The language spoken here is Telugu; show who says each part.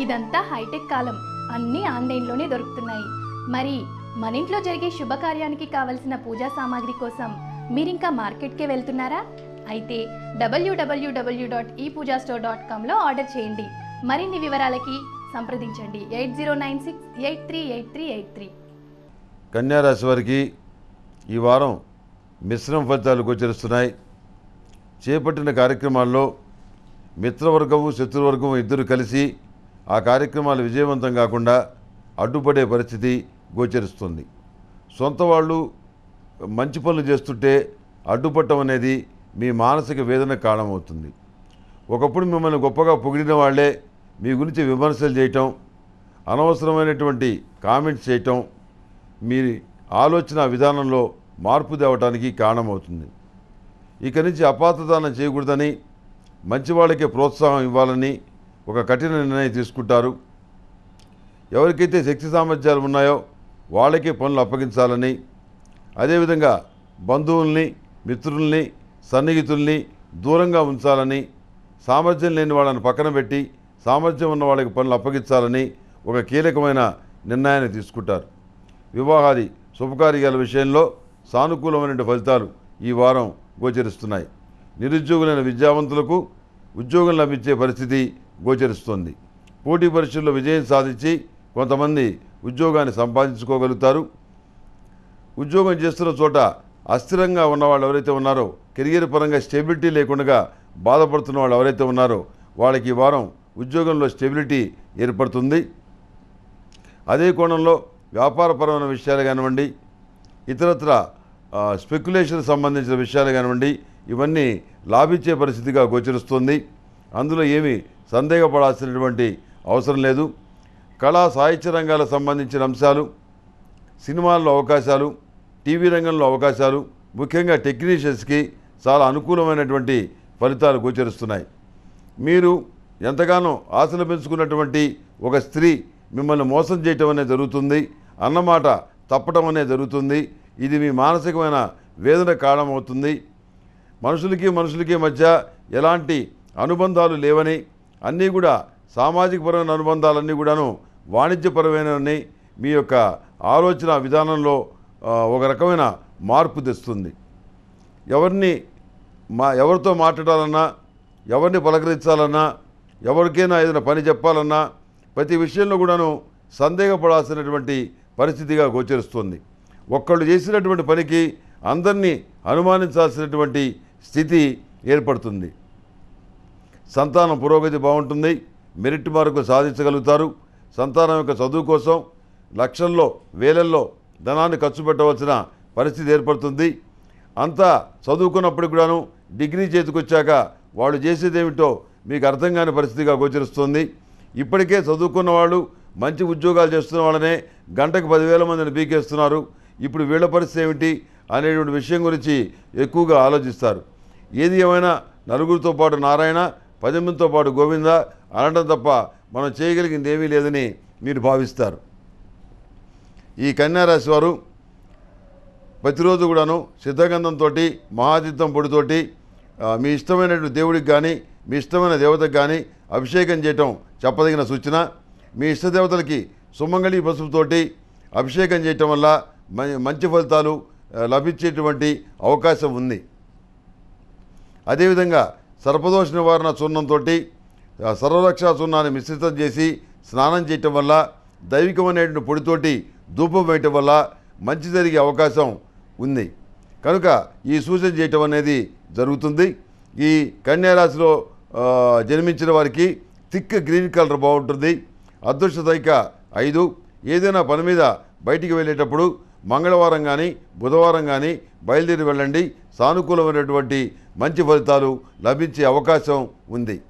Speaker 1: ఇదంతా హైటెక్ కాలం అన్నీ ఆన్లైన్లోనే దొరుకుతున్నాయి మరి మన ఇంట్లో జరిగే శుభకార్యానికి కావలసిన పూజా సామాగ్రి కోసం మీరింకా మార్కెట్కే వెళ్తున్నారా అయితే WWW dot e Puja store dot కామ్లో ఆర్డర్ చేయండి మరిన్ని వివరాలకి సంప్రదించండి eight zero nine six eight three eight three eight three
Speaker 2: కన్యారాశి వారికి ఈ వారం మిశ్రమ ఫలితాలు గోచరిస్తున్నాయి చేపట్టిన కార్యక్రమాల్లో మిత్రవర్గము శత్రువర్గము ఇద్దరు కలిసి ఆ కార్యక్రమాలు విజయవంతం కాకుండా అడ్డుపడే పరిస్థితి గోచరిస్తుంది సొంత వాళ్ళు మంచి పనులు చేస్తుంటే అడ్డుపట్టం అనేది మీ మానసిక వేదన కారణమవుతుంది ఒకప్పుడు మిమ్మల్ని గొప్పగా పొగిడిన వాళ్ళే మీ గురించి విమర్శలు చేయటం అనవసరమైనటువంటి కామెంట్స్ చేయటం మీ ఆలోచన విధానంలో మార్పు తేవటానికి కారణమవుతుంది ఇక నుంచి అపాతదానం చేయకూడదని మంచి వాళ్ళకే ప్రోత్సాహం ఇవ్వాలని ఒక కఠిన నిర్ణయం తీసుకుంటారు ఎవరికైతే శక్తి సామర్థ్యాలు ఉన్నాయో వాళ్ళకే పనులు అప్పగించాలని అదేవిధంగా బంధువుల్ని మిత్రుల్ని సన్నిహితుల్ని దూరంగా ఉంచాలని సామర్థ్యం లేని వాళ్ళని పక్కన పెట్టి సామర్థ్యం ఉన్న వాళ్ళకి పనులు అప్పగించాలని ఒక కీలకమైన నిర్ణయాన్ని తీసుకుంటారు వివాహాది శుభకార్యాల విషయంలో సానుకూలమైన ఫలితాలు ఈ వారం గోచరిస్తున్నాయి నిరుద్యోగులైన విద్యావంతులకు ఉద్యోగం లభించే పరిస్థితి గోచరిస్తుంది పోటీ పరీక్షల్లో విజయం సాధించి కొంతమంది ఉద్యోగాన్ని సంపాదించుకోగలుగుతారు ఉద్యోగం చేస్తున్న చోట అస్థిరంగా ఉన్న వాళ్ళు ఎవరైతే ఉన్నారో కెరియర్ పరంగా స్టెబిలిటీ లేకుండా బాధపడుతున్న వాళ్ళు ఎవరైతే ఉన్నారో వాళ్ళకి ఈ వారం ఉద్యోగంలో స్టెబిలిటీ ఏర్పడుతుంది అదే కోణంలో వ్యాపారపరమైన విషయాలు కానివ్వండి ఇతరత్ర ఆ, స్పెక్యులేషన్ సంబంధించిన విషయాలు కానివ్వండి ఇవన్నీ లాభించే పరిస్థితిగా గోచరిస్తుంది అందులో ఏమీ సందేహపడాల్సినటువంటి అవసరం లేదు కళా సాహిత్య రంగాలకు సంబంధించిన అంశాలు సినిమాల్లో అవకాశాలు టీవీ రంగంలో అవకాశాలు ముఖ్యంగా టెక్నీషియన్స్కి చాలా అనుకూలమైనటువంటి ఫలితాలు గోచరిస్తున్నాయి మీరు ఎంతగానో ఆశలు పెంచుకున్నటువంటి ఒక స్త్రీ మిమ్మల్ని మోసం చేయటం అనేది జరుగుతుంది అన్నమాట తప్పటం అనేది జరుగుతుంది ఇది మీ మానసికమైన వేదన కారణమవుతుంది మనుషులకి మనుషులకి మధ్య ఎలాంటి అనుబంధాలు లేవని అన్నీ కూడా సామాజికపరమైన అనుబంధాలన్నీ కూడాను వాణిజ్యపరమైనవని మీ యొక్క ఆలోచన విధానంలో ఆ, ఒక రకమైన మార్పు తెస్తుంది ఎవరిని మా ఎవరితో మాట్లాడాలన్నా ఎవరిని పలకరించాలన్నా ఎవరికైనా ఏదైనా పని చెప్పాలన్నా ప్రతి విషయంలో కూడాను సందేహపడాల్సినటువంటి పరిస్థితిగా గోచరిస్తుంది ఒక్కళ్ళు చేసినటువంటి పనికి అందరినీ అనుమానించాల్సినటువంటి స్థితి ఏర్పడుతుంది సంతానం పురోగతి బాగుంటుంది మెరిట్ మార్కు సాధించగలుగుతారు సంతానం యొక్క చదువు కోసం లక్షల్లో వేలల్లో ధనాన్ని ఖర్చు పెట్టవలసిన పరిస్థితి ఏర్పడుతుంది అంతా చదువుకున్నప్పుడు కూడాను డిగ్రీ చేతికొచ్చాక వాళ్ళు చేసేదేమిటో మీకు అర్థం కాని పరిస్థితిగా గోచరిస్తుంది ఇప్పటికే చదువుకున్న వాళ్ళు మంచి ఉద్యోగాలు చేస్తున్న వాళ్ళనే గంటకు పదివేల మందిని పీకేస్తున్నారు ఇప్పుడు వీళ్ళ పరిస్థితి ఏమిటి అనేటువంటి విషయం గురించి ఎక్కువగా ఆలోచిస్తారు ఏది ఏమైనా నలుగురితో పాటు నారాయణ పది మందితో పాటు గోవింద అనడం తప్ప మనం చేయగలిగింది ఏమీ లేదని మీరు భావిస్తారు ఈ కన్యారాశి వారు ప్రతిరోజు కూడాను సిద్ధగంధంతో మహాతీర్థం పొడితోటి ఆ, మీ ఇష్టమైనటువంటి దేవుడికి కానీ మీ ఇష్టమైన దేవతకు కానీ అభిషేకం చేయటం చెప్పదగిన సూచన మీ ఇష్టదేవతలకి సుమంగళి పసుపుతోటి అభిషేకం చేయటం వల్ల మ- మంచి ఫలితాలు ఆ, లభించేటువంటి అవకాశం ఉంది అదేవిధంగా సర్పదోష నివారణ చూర్ణంతో సర్వరక్షా చూర్ణాన్ని మిశ్రితం చేసి స్నానం చేయటం వల్ల దైవికమైనటువంటి పొడితోటి ధూపం వేయటం వల్ల మంచి జరిగే అవకాశం ఉంది కనుక ఈ సూచన చేయటం అనేది జరుగుతుంది ఈ కన్యారాశిలో ఆ, జన్మించిన వారికి థిక్ గ్రీన్ కలర్ బాగుంటుంది అదృష్ట దైక ఐదు ఏదైనా పని మీద బయటికి వెళ్ళేటప్పుడు మంగళవారం కానీ బుధవారం కానీ బయలుదేరి వెళ్ళండి సానుకూలమైనటువంటి మంచి ఫలితాలు లభించే అవకాశం ఉంది